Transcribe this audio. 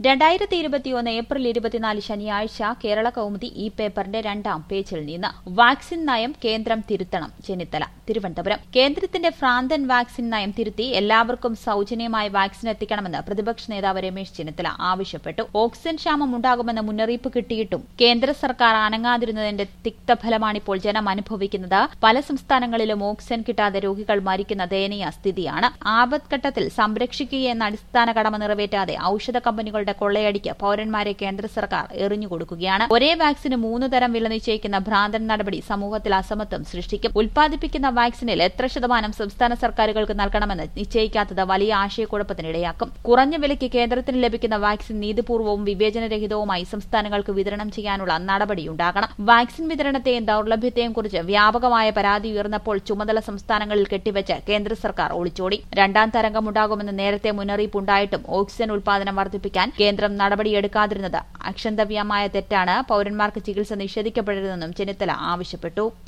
രണ്ടായിരത്തി ഇരുപത്തിയൊന്ന് ഏപ്രിൽ ഇരുപത്തിനാല് ശനിയാഴ്ച കേരള കൗമുദി ഈ പേപ്പറിന്റെ രണ്ടാം പേജിൽ നിന്ന് വാക്സിൻ നയം കേന്ദ്രം തിരുത്തണം ചെന്നിത്തല തിരുവനന്തപുരം കേന്ദ്രത്തിന്റെ ഭ്രാന്തൻ വാക്സിൻ നയം തിരുത്തി എല്ലാവർക്കും സൌജന്യമായി വാക്സിൻ എത്തിക്കണമെന്ന് പ്രതിപക്ഷ നേതാവ് രമേശ് ചെന്നിത്തല ആവശ്യപ്പെട്ടു ഓക്സിജൻ ക്ഷാമം ഉണ്ടാകുമെന്ന മുന്നറിയിപ്പ് കിട്ടിയിട്ടും കേന്ദ്ര സർക്കാർ അനങ്ങാതിരുന്നതിന്റെ തിക്തഫലമാണിപ്പോൾ ജനം അനുഭവിക്കുന്നത് പല സംസ്ഥാനങ്ങളിലും ഓക്സിജൻ കിട്ടാതെ രോഗികൾ മരിക്കുന്ന ദയനീയ സ്ഥിതിയാണ് ആപത്ഘട്ടത്തിൽ സംരക്ഷിക്കുകയെന്ന അടിസ്ഥാന കടമ നിറവേറ്റാതെ ഔഷധ കമ്പനികളുടെ കൊള്ളയടിക്ക് പൌരന്മാരെ കേന്ദ്ര സർക്കാർ എറിഞ്ഞുകൊടുക്കുകയാണ് ഒരേ വാക്സിന് മൂന്ന് തരം വില നിശ്ചയിക്കുന്ന ഭ്രാന്തൻ നടപടി സമൂഹത്തിൽ അസമത്വം സൃഷ്ടിക്കും ഉൽപ്പാദിപ്പിക്കുന്ന വാക്സിനിൽ എത്ര ശതമാനം സംസ്ഥാന സർക്കാരുകൾക്ക് നൽകണമെന്ന് നിശ്ചയിക്കാത്തത് വലിയ ആശയക്കുഴപ്പത്തിനിടയാക്കും കുറഞ്ഞ വിലയ്ക്ക് കേന്ദ്രത്തിന് ലഭിക്കുന്ന വാക്സിൻ നീതിപൂർവവും വിവേചനരഹിതവുമായി സംസ്ഥാനങ്ങൾക്ക് വിതരണം ചെയ്യാനുള്ള നടപടിയുണ്ടാകണം വാക്സിൻ വിതരണത്തെയും ദൌർലഭ്യത്തെയും കുറിച്ച് വ്യാപകമായ പരാതി ഉയർന്നപ്പോൾ ചുമതല സംസ്ഥാനങ്ങളിൽ കെട്ടിവെച്ച് കേന്ദ്ര സർക്കാർ ഒളിച്ചോടി രണ്ടാം തരംഗമുണ്ടാകുമെന്ന് നേരത്തെ മുന്നറിയിപ്പുണ്ടായിട്ടും ഓക്സിജൻ ഉൽപാദനം വർദ്ധിപ്പിക്കാൻ കേന്ദ്രം നടപടിയെടുക്കാതിരുന്നത് അക്ഷന്തവ്യമായ തെറ്റാണ് പൌരന്മാർക്ക് ചികിത്സ നിഷേധിക്കപ്പെടരുതെന്നും ചെന്നിത്തല ആവശ്യപ്പെട്ടു